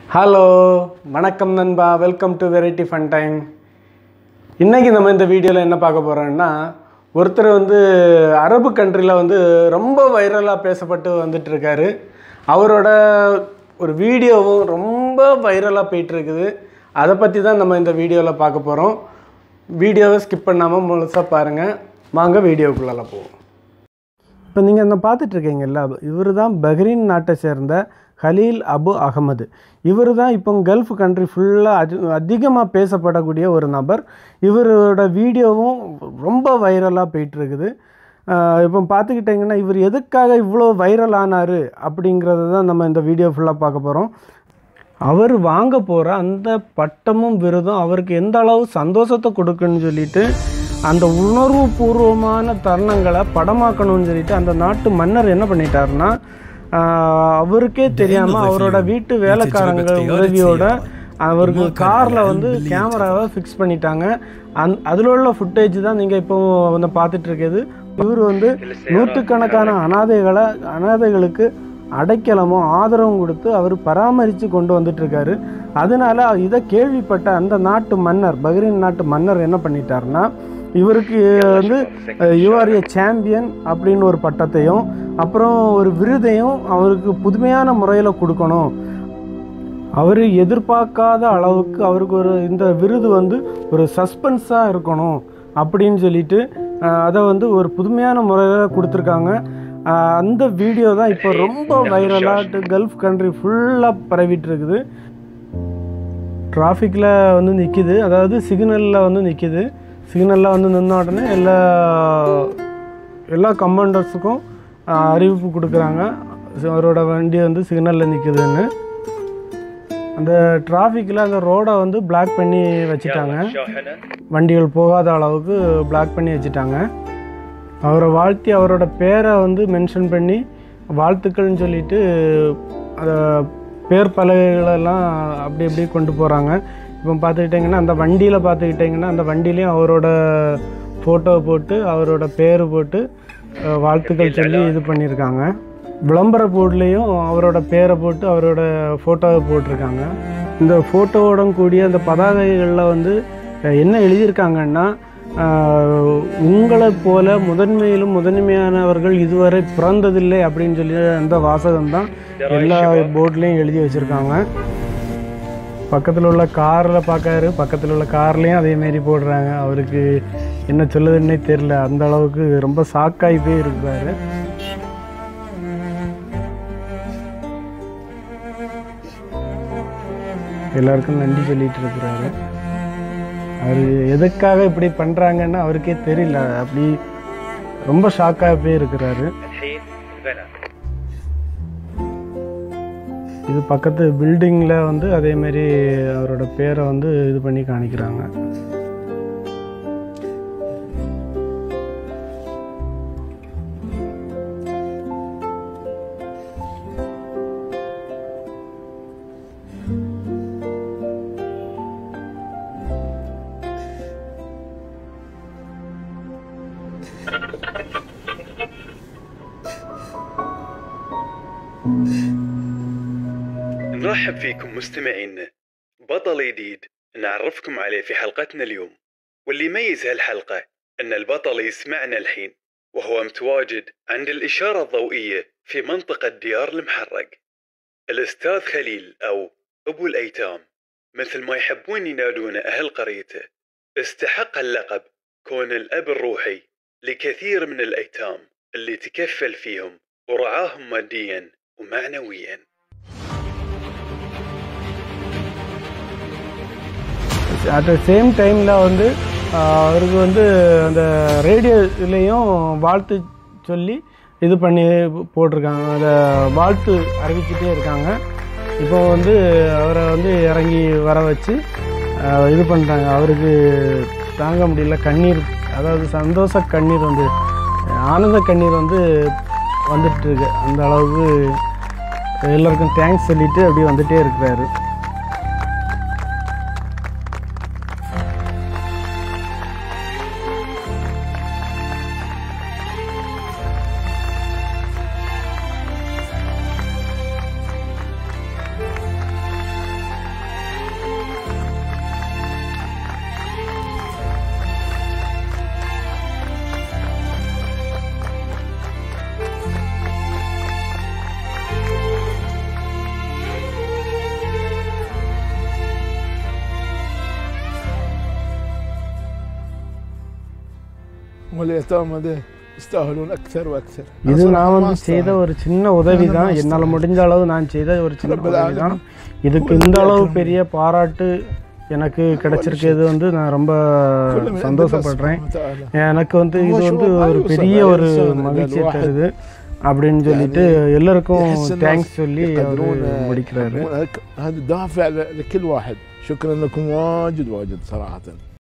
Hello வணக்கம் நண்பா welcome to variety fun time இன்றைக்கி நம்ம இந்த வீடியோவில் என்ன பார்க்க போகிறோம்னா ஒருத்தர் வந்து அரபு கண்ட்ரியில் வந்து ரொம்ப வைரலாக பேசப்பட்டு வந்துட்டு இருக்காரு அவரோட ஒரு வீடியோவும் ரொம்ப வைரலாக போயிட்டுருக்குது அதை பற்றி தான் நம்ம இந்த வீடியோவில் பார்க்க போகிறோம் வீடியோவை ஸ்கிப் பண்ணாமல் முழுசாக பாருங்கள் வாங்க வீடியோக்குள்ளே போவோம் இப்போ நீங்கள் இந்த பார்த்துட்ருக்கீங்கல்ல இவர் தான் பஹ்ரைன் நாட்டை சேர்ந்த ஹலீல் அபு அகமது இவர் தான் இப்போ கல்ஃப் கண்ட்ரி ஃபுல்லாக அது அதிகமாக பேசப்படக்கூடிய ஒரு நபர் இவரோட வீடியோவும் ரொம்ப வைரலாக போயிட்டுருக்குது இப்போ பார்த்துக்கிட்டிங்கன்னா இவர் எதுக்காக இவ்வளோ வைரல் ஆனார் அப்படிங்கிறத தான் நம்ம இந்த வீடியோ ஃபுல்லாக பார்க்க போகிறோம் அவர் வாங்க போகிற அந்த பட்டமும் விருதும் அவருக்கு எந்த அளவு சந்தோஷத்தை கொடுக்குன்னு சொல்லிட்டு அந்த உணர்வு பூர்வமான தருணங்களை படமாக்கணும்னு சொல்லிட்டு அந்த நாட்டு மன்னர் என்ன பண்ணிட்டாருன்னா ஆஹ், அவருக்கே தெரியாமல் அவரோட வீட்டு வேலைக்காரங்க உதவியோட அவருக்கு காரில் வந்து கேமராவை ஃபிக்ஸ் பண்ணிட்டாங்க அந் அதில் உள்ள ஃபுட்டேஜ் தான் நீங்கள் இப்போ வந்து பார்த்துட்டு இருக்கிறது இவர் வந்து நூற்றுக்கணக்கான அனாதைகளை அனாதைகளுக்கு அடைக்கலமும் ஆதரவும் கொடுத்து அவர் பராமரித்து கொண்டு வந்துட்டு இருக்காரு அதனால இதை கேள்விப்பட்ட அந்த நாட்டு மன்னர் பஹ்ரைன் நாட்டு மன்னர் என்ன பண்ணிட்டாருன்னா இவருக்கு வந்து யூஆர் ஏ சாம்பியன் அப்படின்னு ஒரு பட்டத்தையும் அப்புறம் ஒரு விருதையும் அவருக்கு புதுமையான முறையில் கொடுக்கணும் அவர் எதிர்பார்க்காத அளவுக்கு அவருக்கு ஒரு இந்த விருது வந்து ஒரு சஸ்பென்ஸாக இருக்கணும் அப்படின்னு சொல்லிட்டு அஹ், அதை வந்து ஒரு புதுமையான முறையில் கொடுத்துருக்காங்க அஹ், அந்த வீடியோ தான் இப்போ ரொம்ப வைரலாக கல்ஃப் கண்ட்ரி ஃபுல்லாக பரவிட்டு இருக்குது டிராஃபிக்கில் வந்து நிற்கிது அதாவது சிக்னலில் வந்து நிற்கிது சிக்னலில் வந்து நின்ன உடனே எல்லா எல்லா கம்பவுண்டர்ஸுக்கும் அறிவிப்பு கொடுக்குறாங்க அவரோட வண்டி வந்து சிக்னலில் நிற்குதுன்னு அந்த டிராஃபிக்கில் அந்த ரோடை வந்து பிளாக் பண்ணி வச்சுட்டாங்க வண்டிகள் போகாத அளவுக்கு பிளாக் பண்ணி வச்சுட்டாங்க அவரை வாழ்த்தி அவரோட பேரை வந்து மென்ஷன் பண்ணி வாழ்த்துக்கள்னு சொல்லிட்டு அதை பேர் பலகைகளெல்லாம் அப்படி அப்படி கொண்டு போகிறாங்க இப்போ பார்த்துக்கிட்டிங்கன்னா அந்த வண்டியில் பார்த்துக்கிட்டிங்கன்னா அந்த வண்டியிலையும் அவரோட ஃபோட்டோவை போட்டு அவரோட பேர் போட்டு அஹ், வாழ்த்துக்கள் சொல்லி இது பண்ணியிருக்காங்க விளம்பர போர்ட்லேயும் அவரோட பேரை போட்டு அவரோட ஃபோட்டோவை போட்டிருக்காங்க இந்த ஃபோட்டோவோட கூடிய அந்த பதாகைகளில் வந்து அஹ், என்ன எழுதியிருக்காங்கன்னா ஆஹ், உங்களைப் போல முதன்மையிலும் முதன்மையானவர்கள் இதுவரை பிறந்ததில்லை அப்படின்னு சொல்லி அந்த வாசகம் தான் எல்லா போர்ட்லேயும் எழுதி வச்சுருக்காங்க பக்கத்தில் உள்ள காரில் பார்க்காரு பக்கத்தில் உள்ள கார்லேயும் அதேமாரி போடுறாங்க அவருக்கு என்ன சொல்லுதுன்னே தெரில அந்த அளவுக்கு ரொம்ப ஷாக்காகி போய் இருக்கிறாரு எல்லாருக்கும் நன்றி சொல்லிட்டு இருக்கிறாரு அவர் எதுக்காக இப்படி பண்ணுறாங்கன்னு அவருக்கே தெரியல அப்படி ரொம்ப ஷாக்காக போய் இருக்கிறாரு الحين البنات இது பக்கத்து பில்டிங்கில் வந்து அதேமாரி அவரோட பேரை வந்து இது பண்ணி காணிக்கிறாங்க نرحب فيكم مستمعينا بطل جديد نعرفكم عليه في حلقتنا اليوم واللي يميز هالحلقة أن البطل يسمعنا الحين وهو متواجد عند الإشارة الضوئية في منطقة ديار المحرق الأستاذ خليل أو أبو الأيتام مثل ما يحبون ينادونه أهل قريته استحق اللقب كون الأب الروحي لكثير من الأيتام اللي تكفل فيهم ورعاهم ماديا ومعنويا அட் த சேம் டைமில் வந்து ஆஹ், அவருக்கு வந்து அந்த ரேடியோலையும் வாழ்த்து சொல்லி இது பண்ணி போட்டிருக்காங்க அந்த வாழ்த்து அறிவிச்சிட்டே இருக்காங்க இப்போ வந்து அவரை வந்து இறங்கி வர வச்சு ஆஹ், இது பண்ணுறாங்க அவருக்கு தாங்க முடியல கண்ணீர் அதாவது சந்தோஷ கண்ணீர் வந்து ஆனந்த கண்ணீர் வந்து வந்துட்டு இருக்கு அந்த அளவுக்கு எல்லாருக்கும் தேங்க்ஸ் சொல்லிட்டு அப்படியே வந்துட்டே இருக்கிறாரு واليتامى ده يستاهلون اكثر واكثر இது أنا நான் صراحة ما வந்து செய்த أستاهل. ஒரு சின்ன உதவி தான் நான் என்னால் அஸ்தகஃபிருல்லாஹ். முடிஞ்ச அளவு நான் செய்த ஒரு சின்ன ரப்பல் உதவி தான் ஆலமீன். இதுக்கு هو இந்த الذي அளவு أكرمني. பெரிய பாராட்டு எனக்கு கிடைச்சிருக்கிறது வந்து நான் ரொம்ப كل من عند الله சந்தோஷப்படுறேன் سبحانه وتعالى. எனக்கு வந்து هو இது شو வந்து ما ஒரு يوصف பெரிய عليه ஒரு إنسان إذا மகிழ்ச்சியை الواحد தருது அப்படின்னு சொல்லிட்டு எல்லாருக்கும் يحس الناس தேங்க்ஸ் சொல்லி அவர் يقدرون முடிக்கிறாரு يقدرون هذا دافع ل- لكل واحد شكرا لكم واجد واجد صراحه